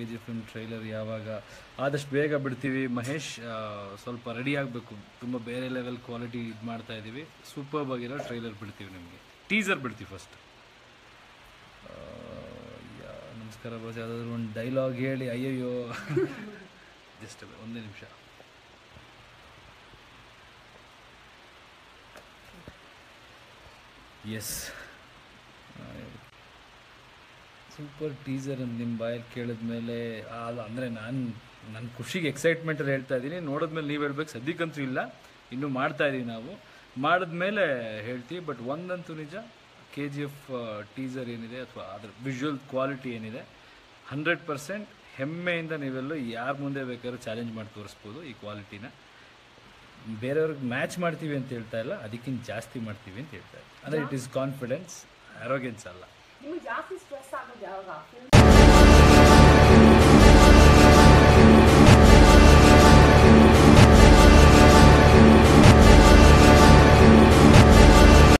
K G film trailer ಯಾವಾಗ ಆದಷ್ಟು ಬೇಗ ಬಿಡ್ತೀವಿ ಮಹೇಶ್ ಆ, ಸ್ವಲ್ಪ ರೆಡಿ ಆಗಬೇಕು ತುಂಬ ಬೇರೆ ಲೆವೆಲ್ ಕ್ವಾಲಿಟಿ ಇದು ಮಾಡ್ತಾ ಇದ್ದೀವಿ ಸೂಪರ್ಬ್ ಆಗಿರೋ ಟ್ರೈಲರ್ ಬಿಡ್ತೀವಿ ನಿಮಗೆ ಟೀಸರ್ ಬಿಡ್ತೀವಿ ಫಸ್ಟ್ ನಮಸ್ಕಾರ ಬಾಸ್ ಯಾವುದಾದ್ರು ಒಂದು ಡೈಲಾಗ್ ಹೇಳಿ ಅಯ್ಯಯ್ಯೋ ಜಸ್ಟ್ ಒಂದೇ ನಿಮಿಷ ಎಸ್ ಸೂಪರ್ ಟೀಸರ್ ಅಂತ ನಿಮ್ಮ ಬಾಯಲ್ಲಿ ಕೇಳಿದ್ಮೇಲೆ ಅಲ್ಲ ಅಂದರೆ ನಾನು ನನ್ನ ಖುಷಿಗೆ ಎಕ್ಸೈಟ್ಮೆಂಟಲ್ಲಿ ಹೇಳ್ತಾ ಇದ್ದೀನಿ ನೋಡಿದ್ಮೇಲೆ ನೀವು ಹೇಳ್ಬೇಕು ಸದ್ಯಕ್ಕಂತೂ ಇಲ್ಲ ಇನ್ನೂ ಮಾಡ್ತಾ ಇದ್ದೀವಿ ನಾವು ಮಾಡಿದ್ಮೇಲೆ ಹೇಳ್ತೀವಿ ಬಟ್ ಒಂದಂತೂ ನಿಜ ಕೆ ಜಿ ಎಫ್ ಟೀಸರ್ ಏನಿದೆ ಅಥವಾ ಅದ್ರ ವಿಜುವಲ್ ಕ್ವಾಲಿಟಿ ಏನಿದೆ ಹಂಡ್ರೆಡ್ ಪರ್ಸೆಂಟ್ ಹೆಮ್ಮೆಯಿಂದ ನೀವೆಲ್ಲೂ ಯಾರ ಮುಂದೆ ಬೇಕಾದ್ರೂ ಚಾಲೆಂಜ್ ಮಾಡಿ ತೋರಿಸ್ಬೋದು ಈ ಕ್ವಾಲಿಟಿನ ಬೇರೆಯವ್ರಿಗೆ ಮ್ಯಾಚ್ ಮಾಡ್ತೀವಿ ಅಂತ ಹೇಳ್ತಾ ಇಲ್ಲ ಅದಕ್ಕಿಂತ ಜಾಸ್ತಿ ಮಾಡ್ತೀವಿ ಅಂತ ಹೇಳ್ತಾ ಇದ್ದೀನಿ ಅಂದರೆ ಇಟ್ ಈಸ್ ಕಾನ್ಫಿಡೆನ್ಸ್ ಅರೋಗೆನ್ಸ್ ಅಲ್ಲ ನಿಮ್ಗೆ ಜಾಸ್ತಿ ಸ್ಟ್ರೆಸ್ ಆಗೋದು ಯಾವಾಗ ಫಿಲ್ಮ್